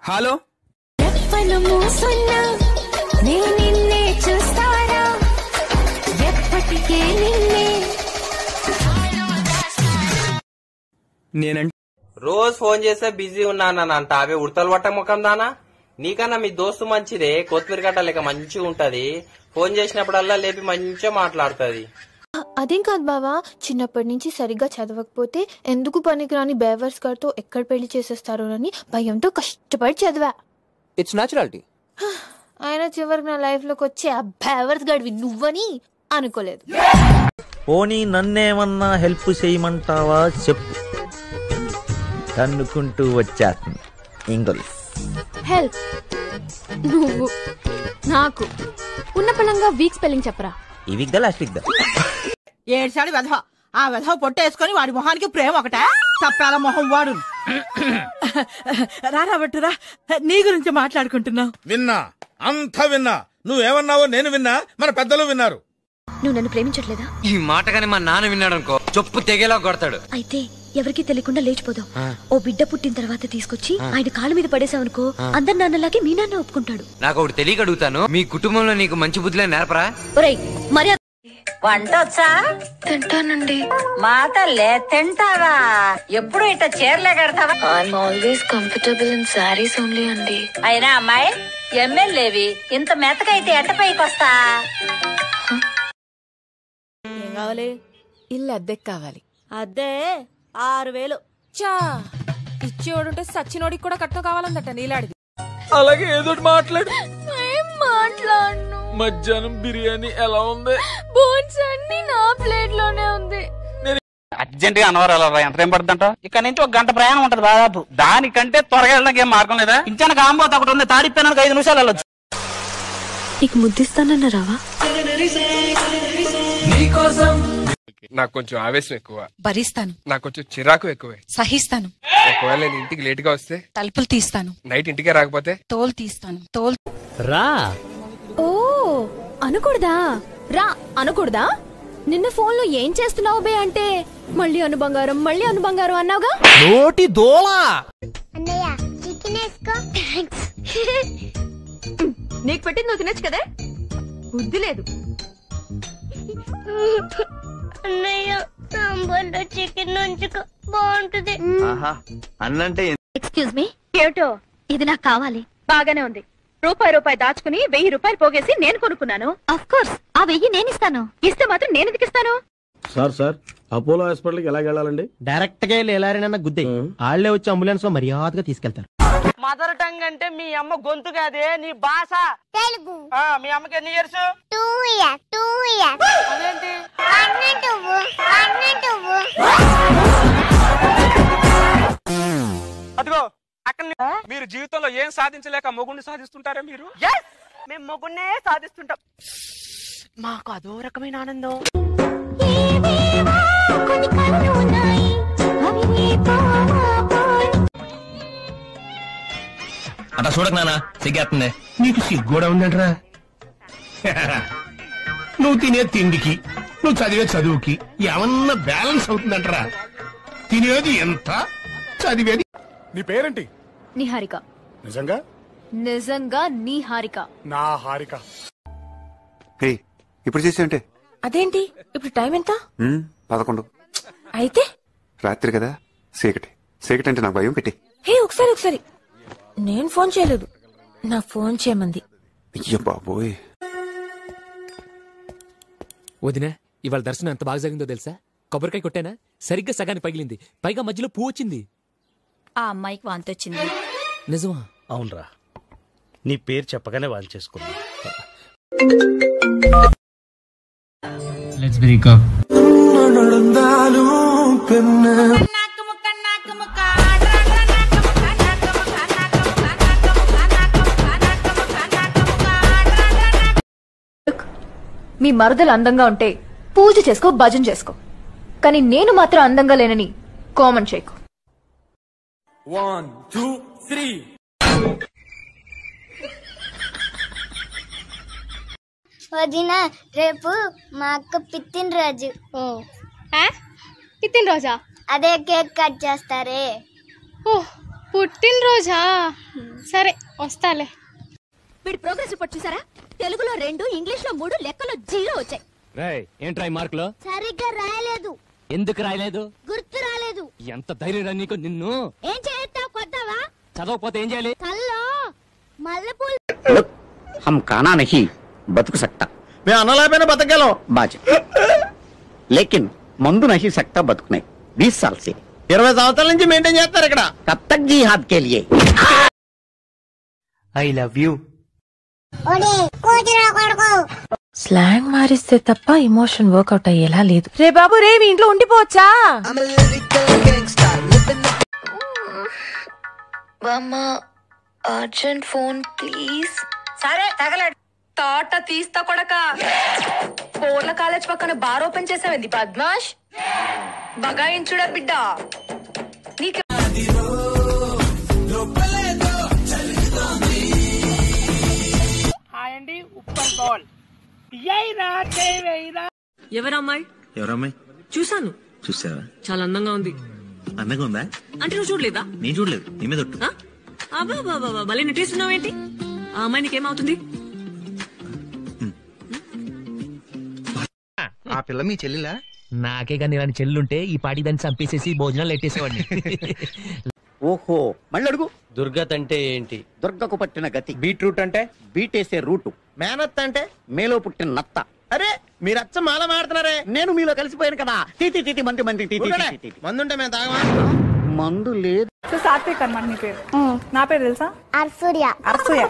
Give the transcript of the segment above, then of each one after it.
Hello రెప్పలు మూసున్నా నే నిన్నే చూస్తారా ఎప్పటికే నిన్నే నేనంటే రోజు ఫోన్ చేస్తే బిజీ ఉన్నానంట అవే ఉడతలు పట్ట ముఖం దానా నీకన్నా మీ దోస్తు మంచిదే కొత్తిమీర గట్ట లేక మంచిగా ఉంటది ఫోన్ చేసినప్పుడల్లా లేపి మంచిగా మాట్లాడుతుంది అదేం కాదు బావా చిన్నప్పటి నుంచి సరిగ్గా చదవకపోతే ఎందుకు పనికిరాని బేవర్స్ గారితో ఎక్కడ పెళ్లి చేసేస్తారోనని భయంతో కష్టపడి చదివా ఇట్స్ న్యాచురాలిటీ ఆయన చివరికి నా లైఫ్ లోకి వచ్చే ఆ బేవర్స్ గడివి నువ్వని అనుకోలేదు పోనీ నన్నేమన్నా హెల్ప్ చేయమంటావా చెప్పు తన్నుకుంటూ వచ్చేస్తుంది ఇంగ్లీష్ హెల్ప్ నువ్వు నాకు ఉన్న పళంగా వీక్ స్పెల్లింగ్ చెప్పరా ఈ వీక్ దా లాస్ట్ వీక్ దా ఏడ్చాడు వెధవ ఆ వెధవ పొట్టేసుకొని వాడి మొహానికి ప్రేమ ఒకట తప్పాల మొహం వాడు రారా బట్టురా నీ గురించి మాట్లాడుకుంటున్నావు విన్నా అంతా విన్నా నువ్వేమన్నావో నేను విన్నా మన పెద్దలు విన్నారు నువ్వు నన్ను ప్రేమించట్లేదా ఈ మాట కానీ మా నాన్న విన్నాడు అనుకో చొప్పు తెగేలా కొడతాడు అయితే ఎవరికి తెలియకుండా లేచిపోదాం ఓ బిడ్డ పుట్టిన తర్వాత తీసుకొచ్చి ఆయన కాళ్ళ మీద పడేసావనుకో అందరి నాన్నలాగే మీ నాన్న ఒప్పుకుంటాడు నాకు ఒకటి తెలియక అడుగుతాను మీ కుటుంబంలో నీకు మంచి బుద్ధిలే నేర్పరా ఒరేయ్ మర్యాద వంట వచ్చా తింటానండి మా తల్లే తింటావా ఎప్పుడు ఇట్ట చీరలే కడతావా I'm always comfortable in saris only అండి అయినా అమ్మాయి ఎమ్మెల్యేవి ఇంత మెతకైతే ఎట్ట పైకి వస్తా ఏం కావాలి ఇల్లు అద్దెకి కావాలి అదే ఆరు వేలు చా ఇచ్చేవాడుంటే సచ్చినోడికి కూడా కట్నం కావాలందట నీలాడిది అలాగే ఏదో మాట్లాడు ఏం మాట్లాడను మధ్యాహ్నం బిర్యానీ ఎలా ఉంది బోన్స్ అన్ని నా ప్లేట్ లోనే ఉంది అర్జెంట్ గా అనవరాలు ఎంత టైం పడుతుంట ఇక్కడ నుంచి ఒక గంట ప్రయాణం ఉంటది దాదాపు దానికంటే త్వరగా వెళ్ళడానికి ఏం మార్గం లేదా ఇంచాన కాంబోత ఒకటి ఉంది తాడిపోయినానికి ఐదు నిమిషాలు వెళ్ళొచ్చు నీకు ముద్దిస్తానన్న రావా నాకు కొంచెం ఆవేశం ఎక్కువ భరిస్తాను నాకు కొంచెం చిరాకు ఎక్కువే సహిస్తాను ఒకవేళ నేను ఇంటికి లేట్ గా వస్తే తలుపులు తీస్తాను నైట్ ఇంటికే రాకపోతే తోలు తీస్తాను తోలు రా ఓ అనకూడదా రా అనకూడదా నిన్న ఫోన్ లో ఏం చేస్తున్నావు బే అంటే మళ్ళీ అను బంగారం మళ్ళీ అను బంగారం అన్నావుగా నోటి దోలా అన్నయ్య చికెన్ వేసుకో థ్యాంక్స్ నీకు పెట్టింది నువ్వు తినచ్చు కదే బుద్ధి లేదు అన్నయ్య సాంబార్లో చికెన్ ఉంచుకో బాగుంటుంది అన్నంటే ఎక్స్క్యూజ్ మీ ఏమిటో ఇది నాకు కావాలి బాగానే ఉంది రూపాయి రూపాయి దాచుకుని వెయ్యి రూపాయలు పోగేసి నేను కొనుక్కున్నాను అఫ్ కోర్స్ ఆ వెయ్యి నేను ఇస్తాను ఇస్తే మాత్రం నేను ఎందుకు ఇస్తాను సార్ సార్ అపోలో హాస్పిటల్కి ఎలా వెళ్ళాలండి డైరెక్ట్ గా వెళ్ళారనన్న గుద్దే వాళ్ళే వచ్చి అంబులెన్స్ లో మర్యాదగా తీసుకెళ్తారు మదర్ టంగ్ అంటే మీ అమ్మ గొంతు కాదే నీ భాష తెలుగు ఆ, మీ అమ్మకి ఎన్ని years two year two year అదేంటి అన్నట్టువు అన్నట్టువు అదిగో అక్కడ మీరు జీవితంలో ఏం సాధించలేక మొగుడిని సాధిస్తుంటారా మీరు Yes! మేము మొగ్గున్నే సాధిస్తుంటాం మాకు అదో రకమైన ఆనందం కొన్ని కళ్ళు ఉన్నాయి అవి నీ అట్లా చూడక నాన్న సిగ్గేస్తుంది నీకు సిగ్గూడా ఉందంటరా నువ్వు తినే తిండికి నువ్వు చదివే చదువుకి ఏమన్నా బ్యాలెన్స్ అవుతుందంటరా తినేది ఎంత చదివేది నీ పేరేంటి నిహారిక నిజంగా నిజంగా నీ హారిక నా హారిక హే ఇప్పుడు చేసేయంటే అదేంటి ఇప్పుడు టైం ఎంత పదకొండు అయితే రాత్రి కదా చీకటి చీకటి అంటే నాకు భయం పెట్టి హే ఒకసారి ఒకసారి నేను ఫోన్ చేయలేదు నా ఫోన్ చేయమంది అయ్యో బాబోయ్ వదిన ఇవాళ దర్శనం ఎంత బాగా జరిగిందో తెలుసా కొబ్బరికాయ కొట్టానా సరిగ్గా సగానికి పగిలింది పైగా మధ్యలో పువ్వు వచ్చింది ఆ అమ్మాయికి వాంతి వచ్చింది నిజమా అవునరా నీ పేరు చెప్పగానే వాళ్ళు చేసుకున్నా లెట్స్ బ్రేక్ అప్ మీ మరదలు అందంగా ఉంటే పూజ చేసుకో భజన చేసుకో కానీ నేను మాత్రం అందంగా లేనని కామెంట్ చేయకు వన్ టూ త్రీ వదిన రేపు మా అక్క పిత్తిన రోజు పిత్తిన రోజా అదే కేక్ కట్ చేస్తారే ఓ పుట్టినరోజా సరే వస్తాలే వీడి ప్రోగ్రెస్ రిపోర్ట్ చూసారా తెలుగులో రెండు ఇంగ్లీష్ లో మూడు లెక్కలో జీరో వచ్చాయి రేయ్ ఏంట్రా ఈ మార్కులు సరిగ్గా రాయలేదు ఎందుకు రాయలేదు గుర్తు రాలేదు ఎంత ధైర్యం రా నీకు నిన్ను ఏం చేస్తావు కొద్దావా చదవకపోతే ఏం చేయాలి కల్లో మల్లెపూలు हम खाना नहीं बतक सकता మేము అన్నలేకపోయినా బతకగలం बाज लेकिन मंदू नहीं सकता बतक नहीं बीस साल से ఇరవై సంవత్సరాల నుంచి మెయింటైన్ చేస్తారు ఇక్కడ कब तक जी हाथ के लिए ఐ లవ్ యూ ఒడే కూతురా కొడుకు స్లాంగ్ మారిస్తే తప్ప ఇమోషన్ వర్కౌట్ అయ్యేలా లేదు రే బాబు రే మీ ఇంట్లో ఉండిపోవచ్చా అర్జెంట్ ఫోన్ ప్లీజ్ సరే తగలడు తోట తీస్తా కొడక పోర్ల కాలేజ్ పక్కన బార్ ఓపెన్ చేసావేంది పద్మాష్ బగాయించుడా బిడ్డ నీకు అండి ఉప్పల్ బాల్ ఎయిరా వేయిరా ఎవరమ్మాయి ఎవరమ్మాయి చూశాను చూసావా చాలా అందంగా ఉంది అందంగా ఉందా అంటే నువ్వు చూడలేదా నేను చూడలేదు నీ మీద ఒట్టు అబ్బా బాబా మళ్ళీ నటిస్తున్నావేంటి ఆ అమ్మాయి నీకేమవుతుంది ఆ పిల్ల మీ చెల్లిలా నాకే కానీ ఇలాంటి చెల్లుంటే ఈ పాటి దాన్ని చంపేసేసి భోజనాలు ఎట్టేసేవాడిని ఓహో మళ్ళీ అడుగు దుర్గత్ అంటే ఏంటి దుర్గకు పట్టిన గతి బీట్రూట్ అంటే బీటేసే రూటు మేనత్ అంటే మేలో పుట్టిన నత్త అరే మీరు అచ్చ మాల మాడుతున్నారే నేను మీలో కలిసిపోయాను కదా తీతి తీతి మంది మంది తీతి ఊరుకోలే. తీతి, తీతి. మందుంటే మేము తాగమా మందు లేదు సాత్విక్ అనమాట నీ పేరు నా పేరు తెలుసా అర్సూర్య అర్సూయ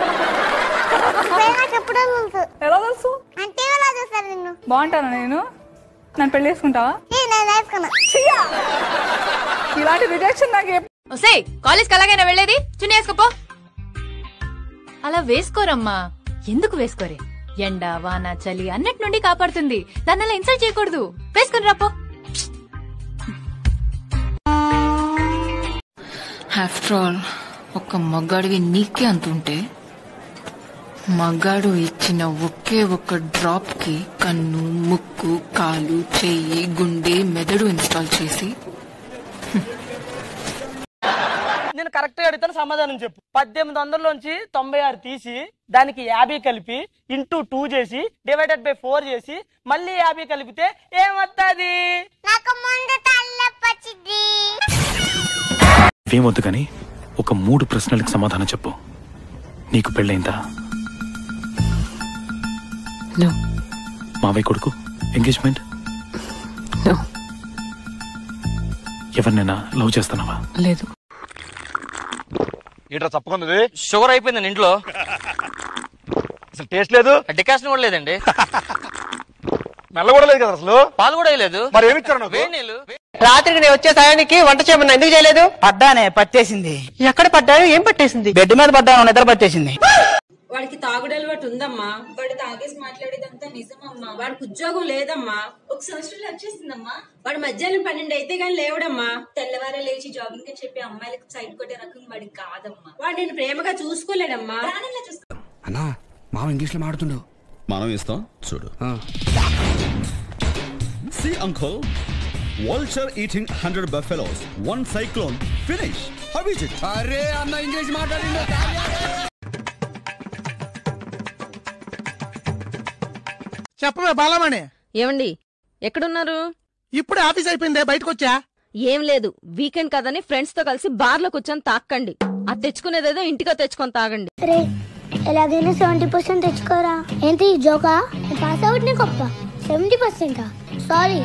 పేరు చెప్పడం తెలుసు ఎలా తెలుసు అంటే ఎలా చూస్తారు నిన్ను బాగుంటాను నేను నన్ను పెళ్లి చేసుకుంటావా ఏ, నేను వేసుకున్నా చియ్యా! ఇలాంటి రిజెక్షన్ నాకు ఎప్ప- ఒసే కాలేజ్కి అలాగైనా వెళ్ళేది చున్నీ వేసుకోపో అలా వేసుకోరమ్మా ఎందుకు వేసుకోరే ఎండ వాన చలి అన్నిటి నుండి కాపాడుతుంది దాన్ని అలా ఇన్సల్ట్ చేయకూడదు వేసుకుని రాపో ఆఫ్టర్ ఆల్ ఒక మగాడివి నీకే అంత ఉంటే మగాడు ఇచ్చిన ఒకే ఒక్క డ్రాప్ కి కన్ను ముక్కు కాలు చెయ్యి గుండె మెదడు ఇన్స్టాల్ చేసి నేను కరెక్ట్ గా అడుగుతాను సమాధానం చెప్పు పద్దెనిమిది వందలలోంచి తొంభై ఆరు తీసి దానికి యాభై కలిపి ఇంటూ టూ చేసి డివైడెడ్ బై ఫోర్ చేసి మళ్ళీ యాభై కలిపితే ఏమవుతుంది నాకు ముందు తల్లపచ్చిది ఏమొద్దు కానీ ఒక మూడు ప్రశ్నలకు సమాధానం చెప్పు నీకు పెళ్ళైందా No. మావయ్య కొడుకు ఎంగేజ్మెంట్ No. ఎవరినైనా లవ్ చేస్తున్నావా లేదు ఏంట్రా తప్పకుండా షుగర్ అయిపోయిందండి ఇంట్లో అసలు టేస్ట్ లేదు డికాషన్ కూడా లేదండి మెల్ల కూడా లేదు కదా అసలు పాలు కూడా వేయలేదు మరి ఏమి ఇచ్చారు నాకు రాత్రికి నేను వచ్చే సాయానికి వంట చేయమన్నా ఎందుకు చేయలేదు పడ్డానే పట్టేసింది ఎక్కడ పడ్డాను ఏం పట్టేసింది బెడ్ మీద పడ్డాను నిద్ర పట్టేసింది వాడికి తాగుడు అలవాటు ఉందమ్మా వాడు తాగేసి మాట్లాడేదంతా నిజమమ్మా వాడికి ఉద్యోగం లేదమ్మా ఒక సంవత్సరంలో వచ్చేసిందమ్మా వాడు మధ్యాహ్నం పన్నెండు అయితే గానీ లేవడమ్మా తెల్లవారే లేచి జాగింగ్ అని చెప్పి అమ్మాయిలకు సైడ్ కొట్టే రకం వాడికి కాదమ్మా వాడు నేను ప్రేమగా చూసుకోలేడమ్మా ప్రాణంగా చూసుకో అన్నా మామ ఇంగ్లీష్ లో మాడుతుండు మనం ఇస్తాం చూడు see uncle vulture eating hundred buffaloes one cyclone finish how is it అరే అన్న ఇంగ్లీష్ మాట్లాడిండు చెప్పవే బాలమణి ఏమండి ఎక్కడున్నారు ఇప్పుడు ఆఫీస్ అయిపోయిందే బయటకు వచ్చా ఏం లేదు వీకెండ్ కదని ఫ్రెండ్స్ తో కలిసి బార్ లో కూర్చొని తాక్కండి అది తెచ్చుకునేదేదో ఇంటికో తెచ్చుకొని తాగండి రే ఎలాగైనా సెవెంటీ పర్సెంట్ తెచ్చుకోరా ఏంటి జోకా పాస్ అవుట్ నీ గొప్ప సెవెంటీ పర్సెంటా సారీ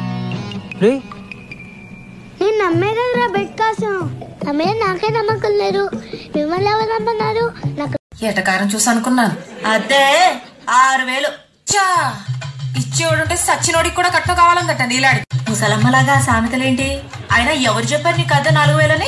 నేను నమ్మే కదరా బెడ్ కాసం నా మీద నాకే నమ్మకం లేదు మిమ్మల్ని ఎవరు నమ్మన్నారు నాకు ఎటకారం చూసి అనుకున్నాను అదే ఆరు వేలు చా ఇచ్చేవాడుంటే సచ్చినోడికి కూడా కట్నం కావాలందట నీలాడి ముసలమ్మలాగా సామెతలేంటి అయినా ఎవరు చెప్పారు నీ కథ నాలుగు వేలని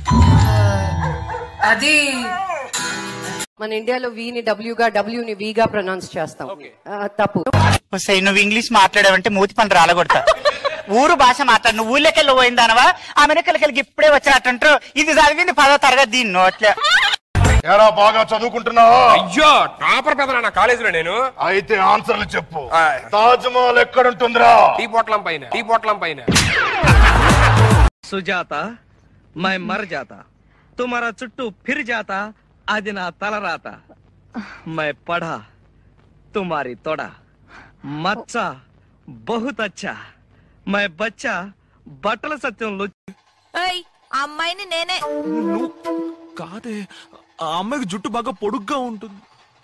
అది మన ఇండియాలో వీని డబ్ల్యూగా డబ్ల్యూని వీగా ప్రొనౌన్స్ చేస్తాం ఆ, తప్పు వస్తాయి నువ్వు ఇంగ్లీష్ మాట్లాడావంటే మూతి పని రాలగొడతా ఊరు భాష మాట్లాడు నువ్వు ఊళ్ళకెళ్ళి పోయిందానవా అమెరికలకెళ్ళి ఇప్పుడే వచ్చినట్టుంటారు ఇది చదివింది పదో తరగతి దీని నోట్లే ఎరా బాగా చదువుకుంటున్నావా అయ్యో టాపర్ పెదరా నా కాలేజీలో నేను అయితే ఆన్సర్లు చెప్పు తాజ్ మహల్ ఎక్కడుంటుందిరా టీ పొట్లం పైన టీ పొట్లం పైన सुजाता मैं मर जाता తుమరా చుట్టూ ఫిర్ జాతా అది నా తలరాత మై పడా తుమారి తొడ మచ్చ బహుత్ అచ్చా మై బచ్చా బట్టల సత్యంలో ఏయ్ ఆ అమ్మాయిని నేనే కాదే ఆ అమ్మాయికి జుట్టు బాగా పొడుగ్గా ఉంటుంది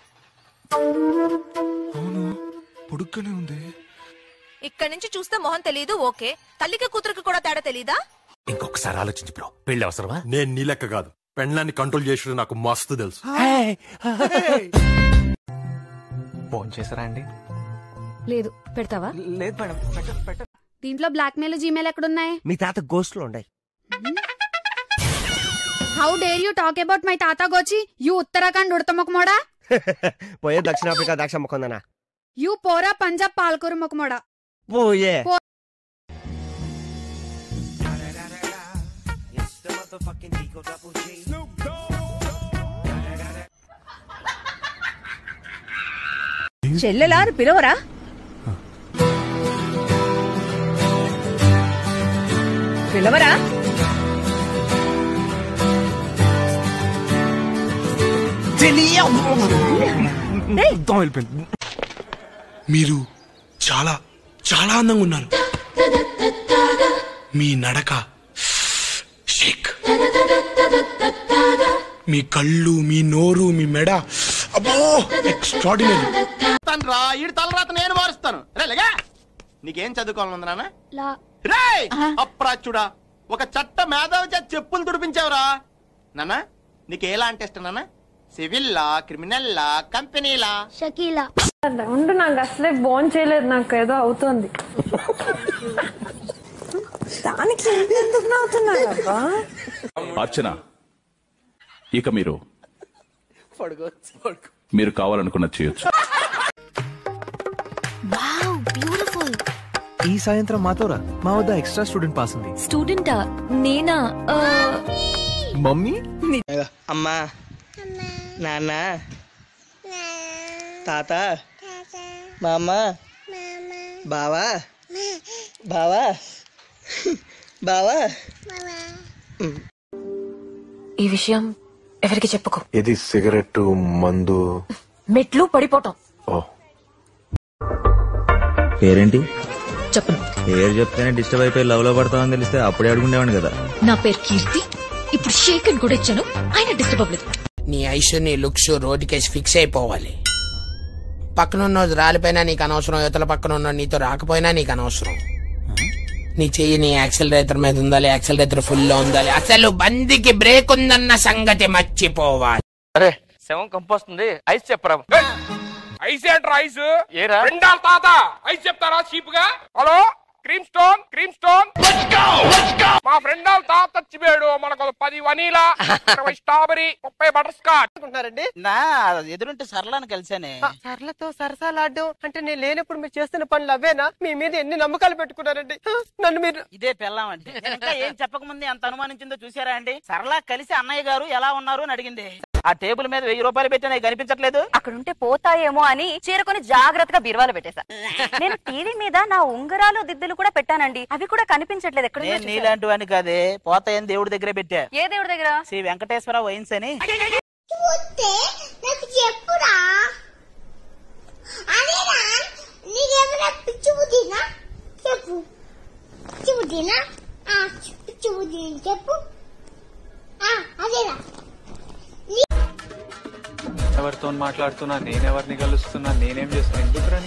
అవును పొడుగ్గానే ఉంది ఇక్కడి నుంచి చూస్తే మొహం తెలియదు ఓకే తల్లికి కూతురికి కూడా తేడా తెలీదా ఇంకొకసారి ఆలోచించు బ్రో పెళ్లి అవసరమా నేను నీ లెక్క కాదు పెళ్ళాన్ని కంట్రోల్ చేసేది నాకు మస్తు తెలుసు ఫోన్ చేశారా అండి లేదు పెడతావా లేదు మేడం దీంట్లో బ్లాక్ మెయిల్ జీమెయిల్ ఎక్కడున్నాయి మీ తాత గోస్ట్ లో ఉన్నాయి how dare you talk about my తాత గోచి యూ ఉత్తరాఖండ్ ఉడత మొక్కమోడా పోయే దక్షిణాఫ్రికా దాక్ష మొక్కందనా యూ పోరా పంజాబ్ పాల్కూరు మొక్కమోడా పోయే పో- చెల్లెలా అని పిలవరా పిలవరా మీరు చాలా చాలా అందంగా ఉన్నారు మీ నడక షేక్ మీ కళ్ళు మీ నోరు మీ మెడ అబ్బో ఎక్స్ట్రాడినరీ తను రా ఈడు తలరాత నేను మారుస్తాను రే లేగా నీకేం చదువుకోవాలనుంది నాన్న లా రే అప్రాచుడా ఒక చట్ట మేధావి చేత చెప్పులు తుడిపించావురా నాన్న నీకు ఎలా అంటే ఇష్టం నాన్న సివిల్లా క్రిమినల్లా కంపెనీలా షకీలా ఉండు నాకు అసలే బోన్ చేయలేదు నాకు ఏదో అవుతుంది దానికి ఎందుకు నవ్వుతున్నాడు అబ్బా అర్చన ఇక మీరు మీరు కావాలనుకున్నది చేయొచ్చు వావ్ బ్యూటిఫుల్ ఈ సాయంత్రం మాతో రా మా వద్ద ఎక్స్ట్రా స్టూడెంట్ పాస్ ఉంది స్టూడెంటా నేనా ఆ, మమ్మీ అమ్మా నాన్న తాత మా అమ్మ బావా బావా బావా ఈ విషయం ఎవరికి చెప్పుకో ఇది సిగరెట్ మందు మెట్లు పడిపోవటం పేరేంటి చెప్పను పేరు చెప్తేనే డిస్టర్బ్ అయిపోయి లవ్ లో పడతామని తెలిస్తే అప్పుడే అడుగుండేవాడిని కదా నా పేరు కీర్తి ఇప్పుడు షేక్ అని కూడా ఇచ్చాను ఆయన డిస్టర్బ్ అవ్వలేదు నీ ఐషు నీ లుక్స్ రోడ్డుకేసి ఫిక్స్ అయిపోవాలి పక్కనున్న రాలిపోయినా నీకు అనవసరం యువతల పక్కన ఉన్న నీతో రాకపోయినా నీకు అనవసరం నీ చెయ్యి నీ యాక్సిలరేటర్ మీద ఉండాలి యాక్సిలరేటర్ ఫుల్ లో ఉండాలి అసలు బండికి బ్రేక్ ఉందన్న సంగతి మర్చిపోవాలి అరే శవం కంపోస్తుంది ఐస్ చెప్పరా ఐస్ ఏంట్రా ఐస్ ఏరా? రెండాల తాత ఐస్ చెప్తారా చీప్ గా hello cream stone cream stone మా ఫ్రెండ్ వాళ్ళ తాత చచ్చిపోయాడు మనకు పది వనీలా ఇరవై స్ట్రాబెరీ ముప్పై బటర్ స్కాచ్ అనుకుంటున్నారండి నా ఎదురుంటే సరళని కలిసానే సరళతో సరసాలాడ్డం అంటే నేను లేనప్పుడు మీరు చేస్తున్న పనులు అవేనా మీ మీద ఎన్ని నమ్మకాలు పెట్టుకున్నారండి నన్ను మీరు ఇదే పెళ్ళాం అంటే ఇంకా ఏం చెప్పకముందే అంత అనుమానించిందో చూసారా అండి సరళ కలిసి అన్నయ్య గారు ఎలా ఉన్నారు అని అడిగింది ఆ టేబుల్ మీద వెయ్యి రూపాయలు పెట్టినా కనిపించట్లేదు అక్కడ ఉంటే పోతాయేమో అని చీరకొని జాగ్రత్తగా బీరువాలో పెట్టేశా నేను టీవీ మీద నా ఉంగరాలు దిద్దులు కూడా పెట్టానండి అవి కూడా కనిపించట్లేదు ఎక్కడ నేను నీలాంటి వాడిని కాదే పోతాయని దేవుడి దగ్గరే పెట్టా ఏ దేవుడి దగ్గర శ్రీ వెంకటేశ్వర వైన్స్ అని నాకు చెప్పురా అదేనా నీకేమైనా పిచ్చి బుద్ధినా చెప్పు పిచ్చి బుద్ధినా ఆ, పిచ్చి బుద్ధి చెప్పు ఆ, అదేనా ఎవరితో మాట్లాడుతున్నా నేనెవరిని కలుస్తున్నా నేనేం చేస్తున్నా ఎందుకు రాని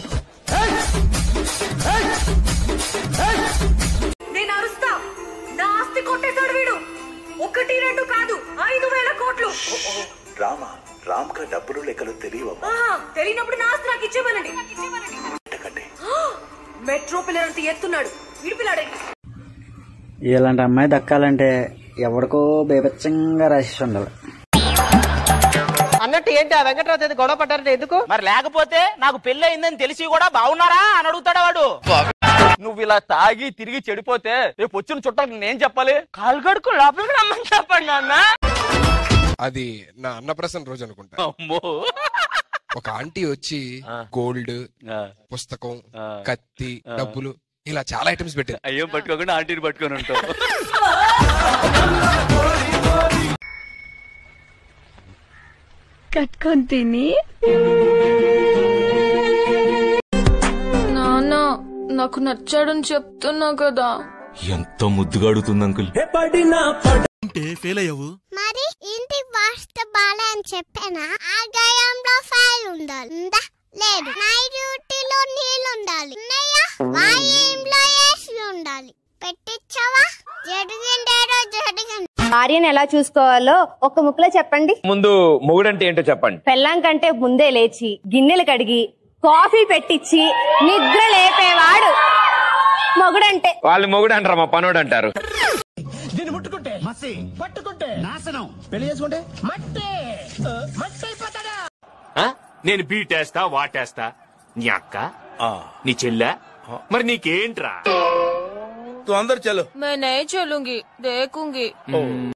నేను అరుస్తా నా ఆస్తి కొట్టేశాడు వీడు ఒకటి రెండు కాదు ఐదు వేల కోట్లు రామ రామ్ కా డబ్బులు లెక్కలు తెలియవమ్మా ఆహా, తెలియనప్పుడు నా ఆస్తి నాకు ఇచ్చేమనండి మెట్రో పిల్లలంత ఎత్తున్నాడు వీడి పిల్లాడేంటి ఇలాంటి అమ్మాయి దక్కాలంటే ఎవరికో బేబచ్చంగా రాసి ఉండాలి అన్నట్టు ఏంటి ఆ వెంకటరావు ఏదో గొడవ పడ్డారంటే ఎందుకు మరి లేకపోతే నాకు పెళ్లి అయిందని తెలిసి కూడా బాగున్నారా అని అడుగుతాడా వాడు నువ్వు ఇలా తాగి తిరిగి చెడిపోతే రేపు వచ్చిన చుట్టాలకు నేను చెప్పాలి కాలు కడుకు లోపలికి రమ్మని చెప్పండి నాన్న అది నా అన్నప్రసన్న రోజు అనుకుంటా ఒక ఆంటీ వచ్చి గోల్డ్ పుస్తకం కత్తి డబ్బులు ఇలా చాలా ఐటమ్స్ పెట్టారు అయ్యో పట్టుకోకుండా ఆంటీని పట్టుకొని ఉంటావు కట్టుకొని తిని నాన్న నాకు నచ్చాడని చెప్తున్నా కదా ఎంత ముద్దుగా అడుగుతుంది అంకుల్ అంటే ఫెయిల్ అయ్యావు మరి ఇంటి వాస్త బాలే అని చెప్పానా ఆ గయంలో ఫైల్ ఉండాలి ఉందా లేదు నైట్ డ్యూటీలో నీళ్ళు ఉండాలి ఉన్నాయా వాయింలో ఏసీ ఉండాలి పెట్టించావా జరిగిందేదో జరిగింది భార్యను ఎలా చూసుకోవాలో ఒక ముక్కలో చెప్పండి ముందు మొగుడంటే ఏంటో చెప్పండి పెళ్ళాం కంటే ముందే లేచి గిన్నెలు కడిగి కాఫీ పెట్టించి నిద్ర లేపేవాడు మొగుడంటే వాళ్ళు మొగుడు అంటారు మా పనోడు అంటారు దీన్ని ముట్టుకుంటే మసి పట్టుకుంటే నాశనం పెళ్లి చేసుకుంటే మట్టి మట్టి అయిపోతాడా నేను బీటేస్తా వాటేస్తా నీ అక్క నీ చెల్లె మరి నీకేంట్రా తు అందరు చలో मैं नहीं चलूंगी देखूंगी